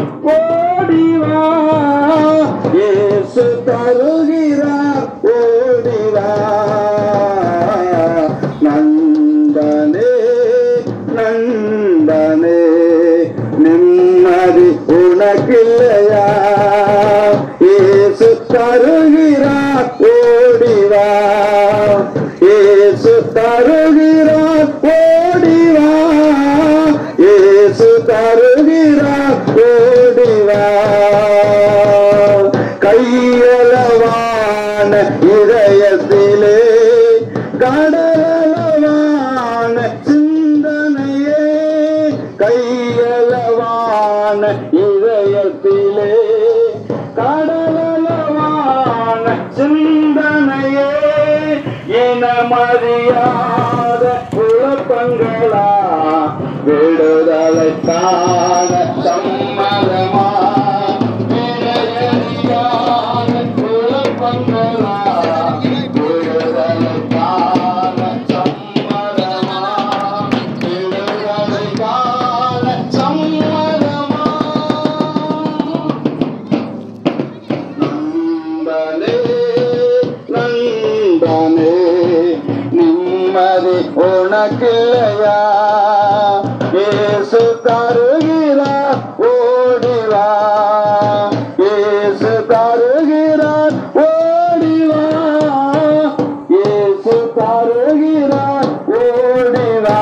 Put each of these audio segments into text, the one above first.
ஓடிவா இயேசு தருகிறார் ஓடிவா நண்பனே நண்பனே நிம்மதி உனக்கில்லையா இயேசு தருகிறார் ஓடிவா இயேசு தருகிறார் ஓடிவா இயேசு தருகிறார் ஓடிவா கையளவான இதயத்திலே கடலளவான சிந்தனையே கையளவான இதயத்திலே கடலளவான சிந்தனையே இனமறியாத குழப்பங்களா விடுதலை காண சம்மதமா இணையறியாத குழப்பங்களா விடுதலை காண சம்மதமா விடுதலை காண சம்மதமா நண்பனே நண்பனே நிம்மதி உனக்கில்லையா இயேசு தருகிறார் ஓடிவா இயேசு தருகிறார் ஓடிவா இயேசு தருகிறார் ஓடிவா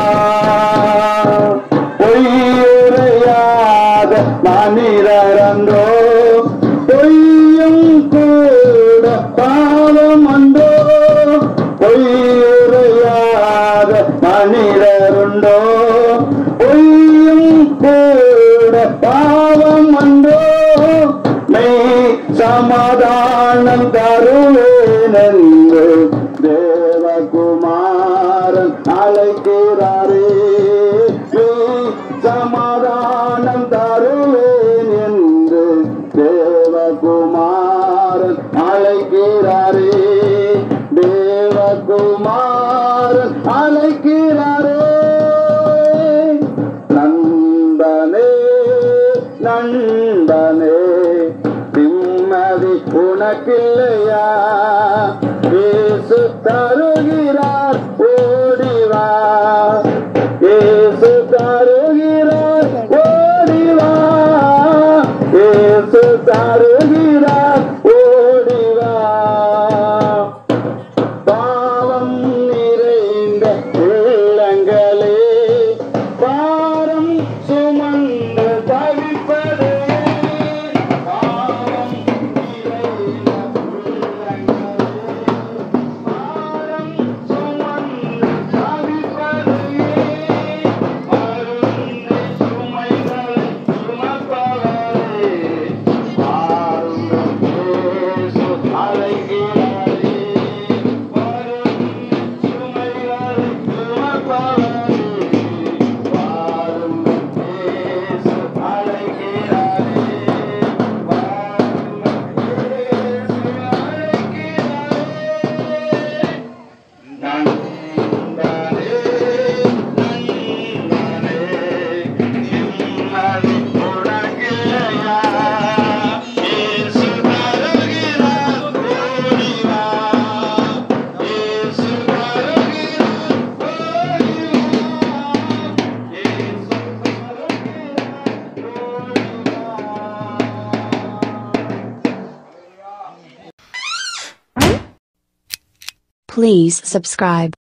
பொய்யுரையாத மனிதரந்தோ பொய்யும் கூட பாவம் அன்றோ பொய்யுரையாத மனிதருண்டோ பொய்யும் கூட பாவம் அன்றோ மெய் சமாதானம் தருவேன் என்று தேவகுமாரன் அழைக்கிறாரே மெய் சமாதானம் தருவேன் என்று தேவகுமாரன் அழைக்கிறாரே தேவகுமாரன் அழைக்கிறாரே நண்பனே நண்பனே நிம்மதி உனக்கில்லையா இயேசு தருகிறார் ஓடிவா இயேசு தருகிறார் ஓடிவா இயேசு தருகிறார் ஓடிவா பாவம் நிறைந்த உள்ளங்களே பாரம் சுமந்து தவிப்பதே பாவம் நிறைந்த உள்ளங்களே பாரம் சுமந்து தவிப்பதே அருந்தை சுமைகளை சுமப்பவரே பாருங்கள் இயேசு அழைக்கிறாரே வரும் சுமைகளை சுமப்பவரே பாருங்கள் இயேசு அழைக்கிறாரே பாருங்கள் இயேசு அழைக்கிறாரே நண்பனே நண்பனே நிம்மதி உனக்கில்லையா இயேசு தருகிறார் ஓடிவா இயேசு தருகிறார் ஓடிவா இயேசு தருகிறார் ஓடிவா Please subscribe.